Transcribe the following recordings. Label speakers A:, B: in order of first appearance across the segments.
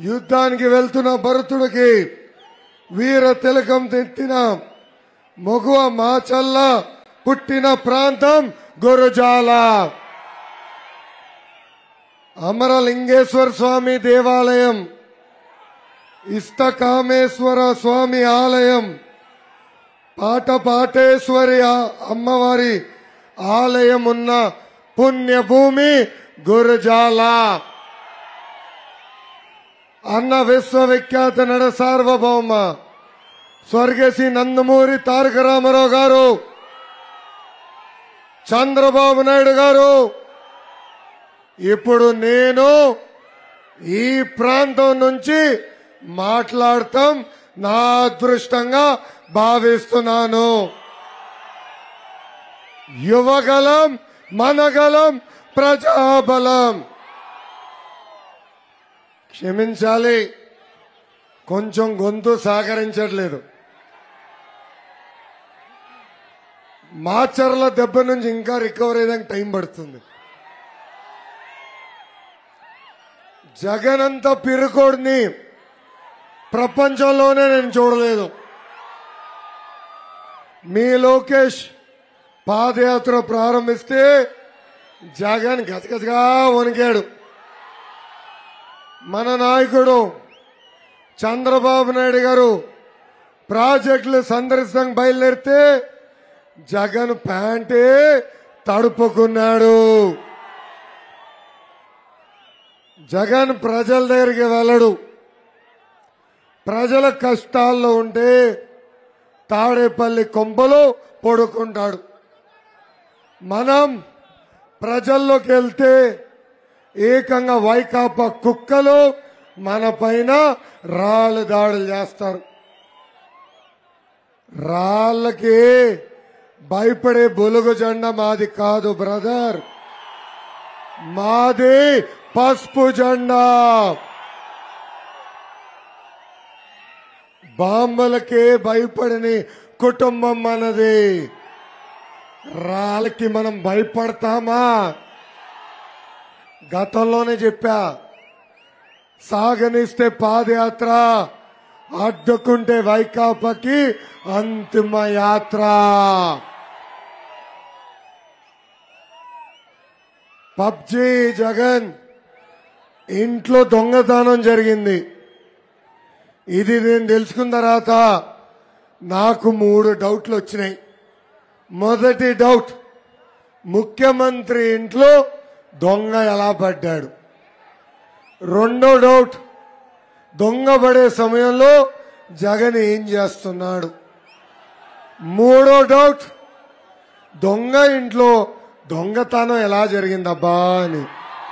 A: యుద్ధానికి వెళ్తున్న భరతుడికి వీర తిలకం తెట్టిన మగువ మాచల్ల పుట్టిన ప్రాంతం గురుజాల అమరలింగేశ్వర స్వామి దేవాలయం ఇష్టకామేశ్వర స్వామి ఆలయం పాటపాటేశ్వరి ఆ- అమ్మవారి ఆలయం ఉన్న పుణ్యభూమి గురుజాల అన్న విశ్వవిఖ్యాత నడ సార్వభౌమ స్వర్గశ్రీ నందమూరి తారక రామారావు గారు చంద్రబాబు నాయుడు గారు ఇప్పుడు నేను ఈ ప్రాంతం నుంచి మాట్లాడటం నా అదృష్టంగా భావిస్తున్నాను యువగలం మనగలం ప్రజాబలం క్షమించాలి కొంచెం గొంతు సహకరించట్లేదు మాచర్ల దెబ్బ నుంచి ఇంకా రికవర్ అయ్యేదానికి టైం పడుతుంది జగన్ అంత పిరుకోడిని ప్రపంచంలోనే నేను చూడలేదు మీ లోకేష్ పాదయాత్ర ప్రారంభిస్తే జగన్ గజగజగా వణికాడు మన నాయకుడు చంద్రబాబు నాయుడు గారు ప్రాజెక్టులు సందర్శనకు బయలుదేరితే జగన్ ప్యాంటే తడుపుకున్నాడు జగన్ ప్రజల దగ్గరికి వెళ్ళడు ప్రజల కష్టాల్లో ఉంటే తాడేపల్లి కొంపలో పడుకుంటాడు మనం ప్రజల్లోకి వెళ్తే ఏకంగా వైకాపా కుక్కలు మన పైన రాళ్ళు దాడులు చేస్తారు రాళ్ళకి భయపడే బొలుగు జెండా మాది కాదు బ్రదర్ మాది పసుపు జెండా బాంబలకే భయపడని కుటుంబం మనది రాళ్ళకి మనం భయపడతామా గతంలోనే చెప్పా సాగనిస్తే పాదయాత్ర అడ్డుకుంటే వైకాపాకి అంతిమ యాత్ర పబ్జి జగన్ ఇంట్లో దొంగతనం జరిగింది ఇది నేను తెలుసుకున్న తర్వాత నాకు మూడు డౌట్లు వచ్చినాయి మొదటి డౌట్ ముఖ్యమంత్రి ఇంట్లో దొంగ ఎలా పడ్డాడు రెండో డౌట్ దొంగ పడే సమయంలో జగన్ ఏం చేస్తున్నాడు మూడో డౌట్ దొంగ ఇంట్లో దొంగతనం ఎలా జరిగిందబ్బా అని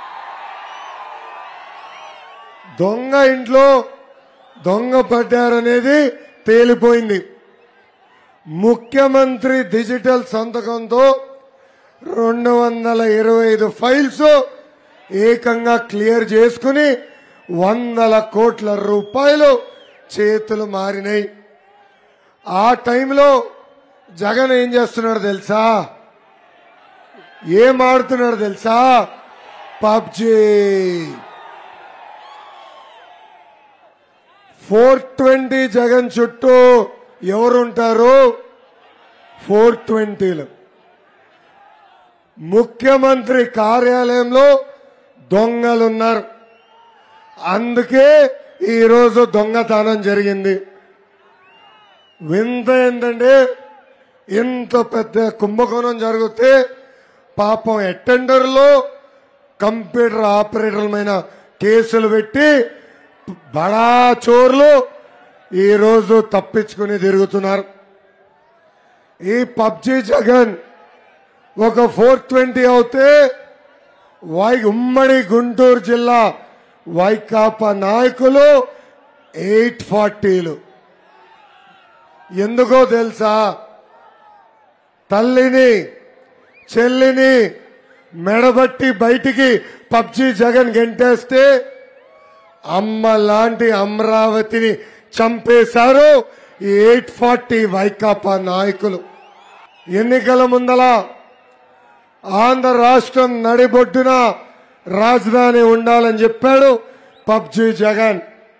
A: దొంగ ఇంట్లో దొంగ పడ్డారనేది తేలిపోయింది ముఖ్యమంత్రి డిజిటల్ సంతకంతో రెండు వందల ఇరవై ఐదు ఫైల్స్ ఏకంగా క్లియర్ చేసుకుని వందల కోట్ల రూపాయలు చేతులు మారినాయి ఆ టైంలో జగన్ ఏం చేస్తున్నాడు తెలుసా ఏం ఆడుతున్నాడు తెలుసా పబ్జీ ఫోర్ ట్వంటీ జగన్ చుట్టూ ఎవరుంటారు ఫోర్ ట్వంటీలు ముఖ్యమంత్రి కార్యాలయంలో దొంగలున్నారు అందుకే ఈరోజు దొంగతనం జరిగింది వింత ఏంటంటే ఇంత పెద్ద కుంభకోణం జరిగితే పాపం అటెండర్లో కంప్యూటర్ ఆపరేటర్లమైన కేసులు పెట్టి బడా చోర్లు ఈరోజు తప్పించుకుని తిరుగుతున్నారు ఈ పబ్జి జగన్ ఒక ఫోర్ ట్వంటీ అవుతే వై ఉమ్మడి గుంటూరు జిల్లా వైకాపా నాయకులు ఎయిట్ ఫార్టీలు ఎందుకో తెలుసా తల్లిని చెల్లిని మెడబట్టి బయటికి పబ్జి జగన్ గెంటేస్తే అమ్మ లాంటి అమరావతిని చంపేశారు ఈ ఎయిట్ ఫార్టీ వైకాపా నాయకులు ఎన్నికల ముందల ఆంధ్ర రాష్ట్రం నడిబొడ్డున రాజధాని ఉండాలని చెప్పాడు పబ్జి జగన్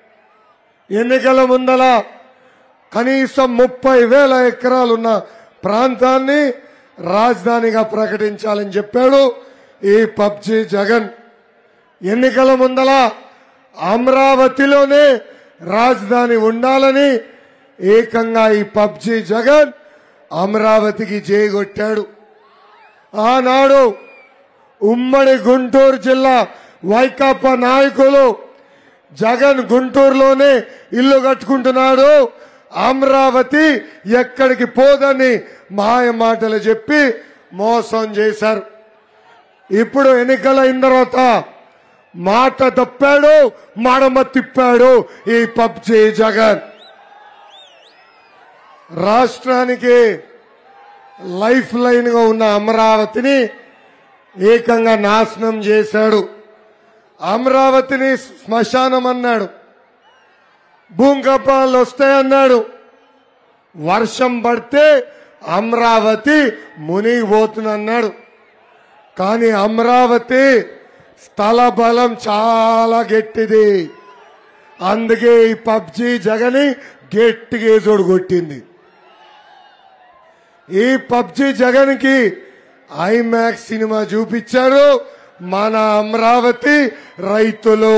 A: ఎన్నికల ముందల కనీసం ముప్పై వేల ఎకరాలున్న ప్రాంతాన్ని రాజధానిగా ప్రకటించాలని చెప్పాడు ఈ పబ్జి జగన్ ఎన్నికల ముందల అమరావతిలోనే రాజధాని ఉండాలని ఏకంగా ఈ పబ్జి జగన్ అమరావతికి జయగొట్టాడు ఆనాడు ఉమ్మడి గుంటూరు జిల్లా వైకాపా నాయకులు జగన్ గుంటూరులోనే ఇల్లు కట్టుకుంటున్నాడు అమరావతి ఎక్కడికి పోదని మాయ మాటలు చెప్పి మోసం చేశారు ఇప్పుడు ఎన్నికలైన తర్వాత మాట తప్పాడు మడమ తిప్పాడు ఈ పబ్జి జగన్ రాష్ట్రానికి లైఫ్ లైన్ గా ఉన్న అమరావతిని ఏకంగా నాశనం చేశాడు అమరావతిని శ్మశానం అన్నాడు భూకంపాలు వస్తాయన్నాడు వర్షం పడితే అమరావతి మునిగిపోతుందన్నాడు కానీ అమరావతి స్థల బలం చాలా గట్టిది అందుకే ఈ పబ్జి జగని గట్టిగా ఏజోడు కొట్టింది ఈ పబ్జి జగన్ కి ఐమాక్స్ సినిమా చూపించారు మన అమరావతి రైతులు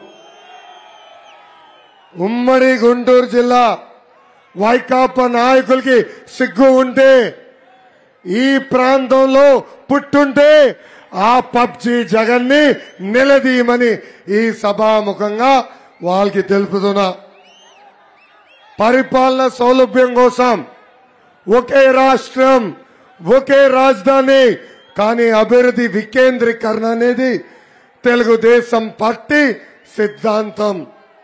A: ఉమ్మడి గుంటూరు జిల్లా వైకాపా నాయకులకి సిగ్గు ఉంటే ఈ ప్రాంతంలో పుట్టుంటే ఆ పబ్జి జగన్ని నిలదీయమని ఈ సభాముఖంగా వాళ్ళకి తెలుపుతున్నా పరిపాలన సౌలభ్యం కోసం ఒకే రాష్ట్రం ఒకే రాజధాని కానీ అభివృద్ధి వికేంద్రీకరణ అనేది తెలుగుదేశం పార్టీ సిద్ధాంతం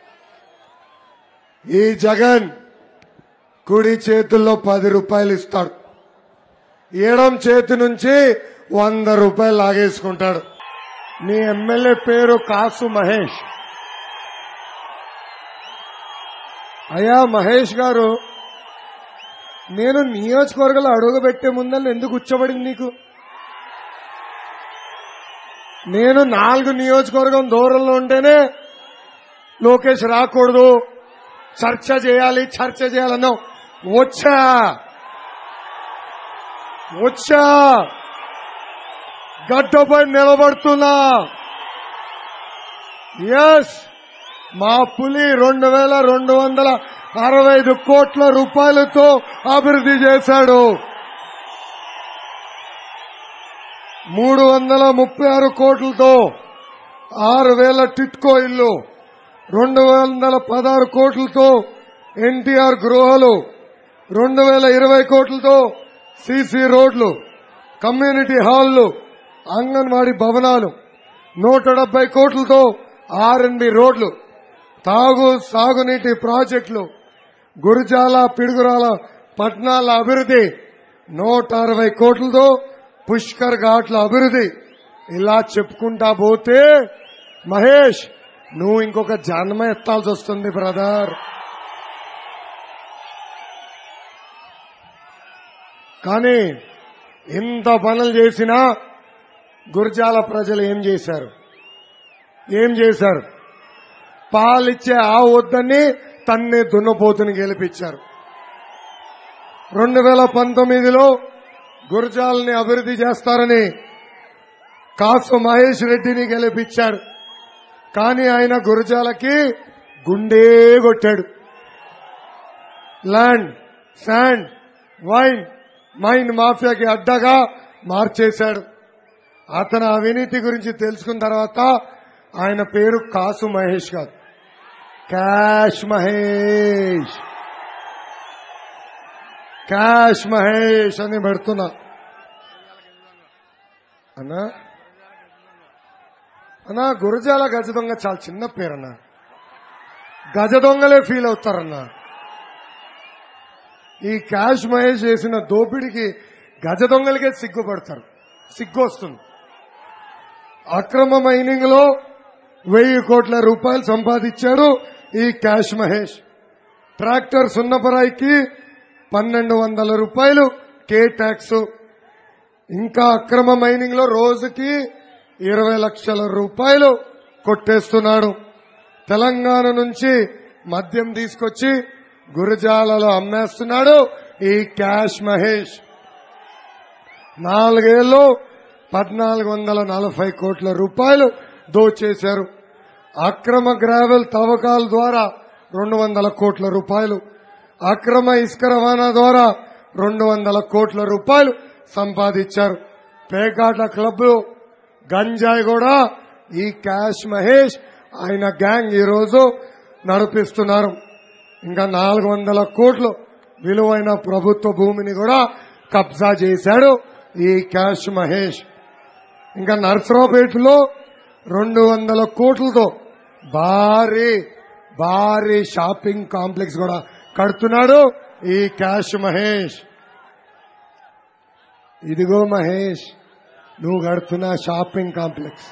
A: ఈ జగన్ కుడి చేతుల్లో పది రూపాయలు ఇస్తాడు ఎడం చేతి నుంచి వంద రూపాయలు లాగేసుకుంటాడు మీ ఎమ్మెల్యే పేరు కాసు మహేష్ అయ్యా మహేష్ గారు నేను నియోజకవర్గంలో అడుగు పెట్టే ముందని ఎందుకు కూర్చోబడింది నీకు నేను నాలుగు నియోజకవర్గం దూరంలో ఉంటేనే లోకేష్ రాకూడదు చర్చ చేయాలి చర్చ చేయాలన్నావు వచ్చా వచ్చా గడ్డపై నిలబడుతున్నా ఎస్ మా పులి రెండు వేల రెండు వందల అరవై ఐదు కోట్ల రూపాయలతో అభివృద్ధి చేశాడు మూడు వందల ముప్పై ఆరు కోట్లతో ఆరు వేల టిట్కో ఇల్లు రెండు వందల పదహారు కోట్లతో ఎన్టీఆర్ గృహాలు రెండు వేల ఇరవై కోట్లతో సీసీ రోడ్లు కమ్యూనిటీ హాళ్లు అంగన్వాడీ భవనాలు నూట డెబ్బై కోట్లతో ఆర్ఎన్బి రోడ్లు తాగు సాగునీటి ప్రాజెక్టులు గురిజాల పిడుగురాల పట్టణాల అభివృద్ధి నూట అరవై కోట్లతో పుష్కర్ ఘాట్ల అభివృద్ధి ఇలా చెప్పుకుంటా పోతే మహేష్ నువ్వు ఇంకొక జన్మ ఎత్తాల్సి వస్తుంది బ్రదర్ కానీ ఇంత పనులు చేసినా గురజాల ప్రజలు ఏం చేశారు ఏం చేశారు పాలిచ్చే ఆ వద్దని తన్నే దున్నపోతుని గెలిపించారు రెండు వేల పంతొమ్మిదిలో గురజాలని అభివృద్ధి చేస్తారని కాసు మహేష్ రెడ్డిని గెలిపించారు కానీ ఆయన గురజాలకి గుండే కొట్టాడు ల్యాండ్ శాండ్ వైన్ మైన్ మాఫియాకి అడ్డగా మార్చేశాడు అతను అవినీతి గురించి తెలుసుకున్న తర్వాత ఆయన పేరు కాసు మహేష్ కాదు క్యాష్ మహేష్ క్యాష్ మహేష్ అని పెడుతున్నా అన్నా అన్నా గురజాల గజ దొంగ చాలా చిన్న పేరన్నా గజ దొంగలే ఫీల్ అవుతారన్నా ఈ క్యాష్ మహేష్ చేసిన దోపిడికి గజ దొంగలకే సిగ్గుపడతారు సిగ్గు వస్తుంది అక్రమ మైనింగ్ లో వెయ్యి కోట్ల రూపాయలు సంపాదించాడు ఈ క్యాష్ మహేష్ ట్రాక్టర్ సున్నపరాయికి పన్నెండు వందల రూపాయలు కే ట్యాక్స్ ఇంకా అక్రమ మైనింగ్ లో రోజుకి ఇరవై లక్షల రూపాయలు కొట్టేస్తున్నాడు తెలంగాణ నుంచి మద్యం తీసుకొచ్చి గురజాలలో అమ్మేస్తున్నాడు ఈ క్యాష్ మహేష్ నాలుగేళ్లు పద్నాలుగు వందల నలభై కోట్ల రూపాయలు దోచేశారు అక్రమ గ్రావెల్ తవ్వకాల ద్వారా రెండు వందల కోట్ల రూపాయలు అక్రమ ఇసుక రవాణా ద్వారా రెండు వందల కోట్ల రూపాయలు సంపాదించారు పేకాట క్లబ్ గంజాయి కూడా ఈ క్యాష్ మహేష్ ఆయన గ్యాంగ్ ఈ రోజు నడిపిస్తున్నారు ఇంకా నాలుగు వందల కోట్లు విలువైన ప్రభుత్వ భూమిని కూడా కబ్జా చేశాడు ఈ క్యాష్ మహేష్ ఇంకా నర్సరావుపేటలో రెండు వందల కోట్లతో భారీ భారీ షాపింగ్ కాంప్లెక్స్ కూడా కడుతున్నాడు ఈ క్యాష్ మహేష్ ఇదిగో మహేష్ నువ్వు కడుతున్న షాపింగ్ కాంప్లెక్స్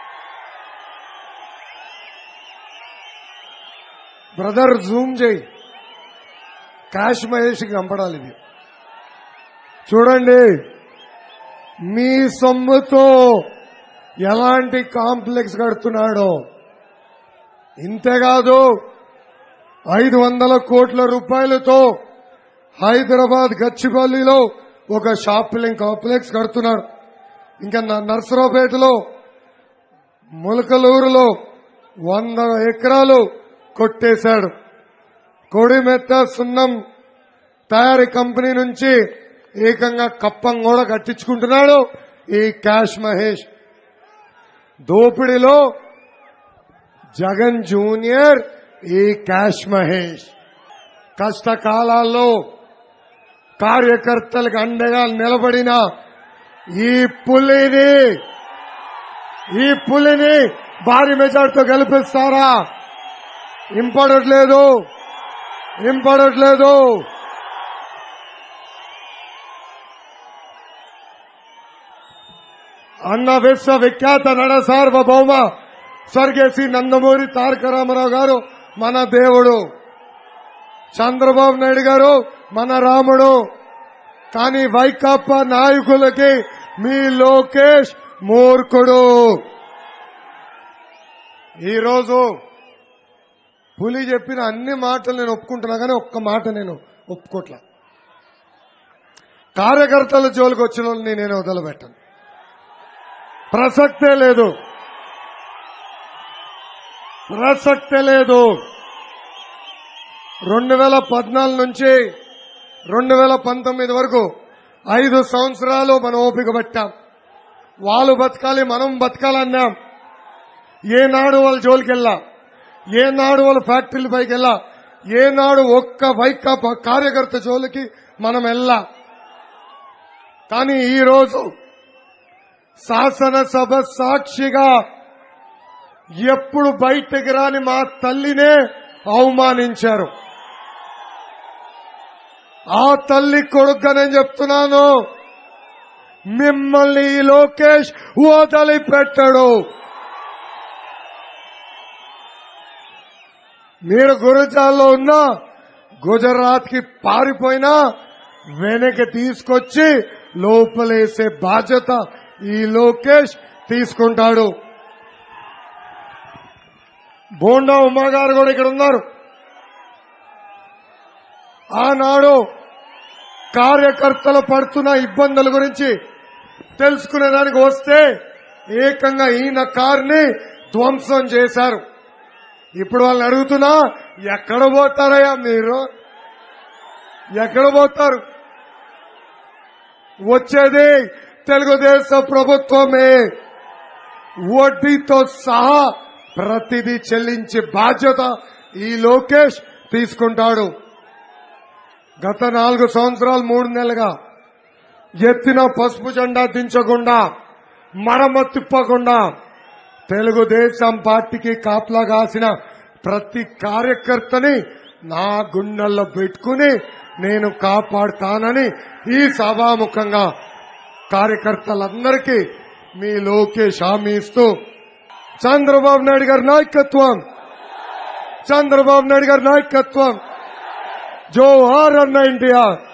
A: బ్రదర్ జూమ్ చేయి క్యాష్ మహేష్కి కంపడాలి ఇది చూడండి మీ సొమ్ముతో ఎలాంటి కాంప్లెక్స్ కడుతున్నాడో ఇంతేకాదు ఐదు వందల కోట్ల రూపాయలతో హైదరాబాద్ గచ్చిబౌలిలో ఒక షాపింగ్ కాంప్లెక్స్ కడుతున్నాడు ఇంకా న- నర్సరావుపేటలో ములకలూరులో వంద ఎకరాలు కొట్టేశాడు కొడిమెత్త సున్నం తయారీ కంపెనీ నుంచి ఏకంగా కప్పం కూడా కట్టించుకుంటున్నాడు ఈ క్యాష్ మహేష్ దోపిడీలో జగన్ జూనియర్ ఈ క్యాష్ మహేష్ కష్టకాలాల్లో కార్యకర్తలకు అండగా నిలబడిన ఈ పులిని ఈ పులిని భారీ మెజార్టీతో గెలిపిస్తారా ఇంపడట్లేదు ఇంపడట్లేదు అన్న విశ్వ విఖ్యాత నడ సార్వభౌమ స్వర్గేసి నందమూరి తారక రామారావు గారు మన దేవుడు చంద్రబాబు నాయుడు గారు మన రాముడు కానీ వైకాపా నాయకులకి మీ లోకేష్ మూర్ఖుడు ఈరోజు పులి చెప్పిన అన్ని మాటలు నేను ఒప్పుకుంటున్నా కానీ ఒక్క మాట నేను ఒప్పుకోట్లా కార్యకర్తల జోలికి వచ్చిన వాళ్ళని నేను వదిలిపెట్టను ప్రసక్తే లేదు ప్రసక్తే లేదు రెండు వేల పద్నాలుగు నుంచి రెండు వేల పంతొమ్మిది వరకు ఐదు సంవత్సరాలు మనం ఓపిక పట్టాం వాళ్ళు బతకాలి మనం బతకాలన్నాం ఏనాడు వాళ్ళ జోలికి వెళ్ళా ఏనాడు వాళ్ళ ఫ్యాక్టరీల పైకి వెళ్ళా ఏనాడు ఒక్క వైకాపా కార్యకర్త జోలికి మనం వెళ్ళా కానీ ఈ రోజు శాసనసభ సాక్షిగా ఎప్పుడు బయటకు రాని మా తల్లినే అవమానించారు ఆ తల్లి కొడుగ్గా నేను చెప్తున్నాను మిమ్మల్ని ఈ లోకేష్ వదిలిపెట్టడు మీరు గురజాల్లో ఉన్న గుజరాత్ కి పారిపోయినా వెనక్కి తీసుకొచ్చి లోపలేసే బాధ్యత ఈ లోకేష్ తీసుకుంటాడు బోండా ఉమా గారు కూడా ఇక్కడ ఉన్నారు ఆనాడు కార్యకర్తలు పడుతున్న ఇబ్బందుల గురించి తెలుసుకునేదానికి వస్తే ఏకంగా ఈయన కార్ని ధ్వంసం చేశారు ఇప్పుడు వాళ్ళని అడుగుతున్నా ఎక్కడ పోతారయ్యా మీరు ఎక్కడ పోతారు వచ్చేది తెలుగుదేశం ప్రభుత్వమే వడ్డీతో సహా ప్రతిదీ చెల్లించే బాధ్యత ఈ లోకేష్ తీసుకుంటాడు గత నాలుగు సంవత్సరాలు మూడు నెలలుగా ఎత్తిన పసుపు జెండా దించకుండా మరమ తిప్పకుండా తెలుగుదేశం పార్టీకి కాపలా కాసిన ప్రతి కార్యకర్తని నా గుండెల్లో పెట్టుకుని నేను కాపాడుతానని ఈ సభాముఖంగా కార్యకర్తలందరికీ మీ లోకేష్ హామీ ఇస్తూ చంద్రబాబు నాయుడు గారి నాయకత్వం చంద్రబాబు నాయుడు గారి నాయకత్వం జోహార్ అన్న ఎన్టీఆర్